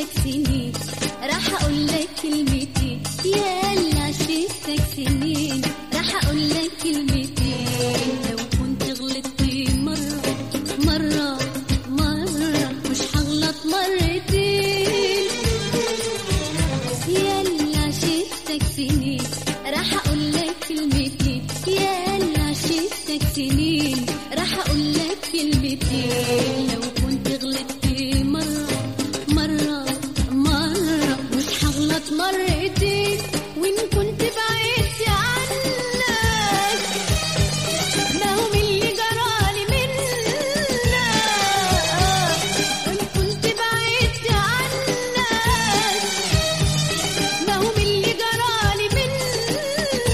عشتك سنين راح اقول لك كلمتين يا اللي عشتك سنين راح اقول لك كلمتين لو كنت غلطت مرة مرة مرة مش هغلط مرتين يا اللي عشتك سنين راح اقول لك كلمتين يا اللي عشتك سنين راح اقول لك كلمتين لو كنت غلطت مرة مرة مرة مش هغلط مرتين وإن كنت بعدت عنك ما هو من اللي جرالي منك وإن كنت بعدت عنك ما هو من اللي جرالي منك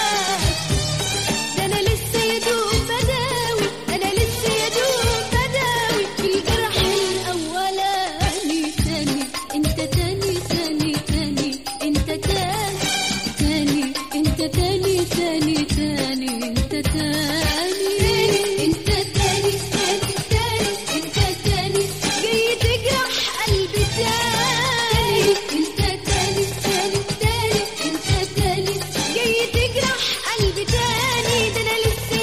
ده انا لسه يا دوب بداوي انا لسه يا دوب بداوي في الجرح الاولاني تاني انت تاني تاني تاني انت تاني تاني انت تاني تاني تاني انت تاني انت تاني تاني تاني انت تاني جاي تجرح قلبي تاني انت تاني تاني تاني انت تاني جاي تجرح قلبي تاني ده انا لسه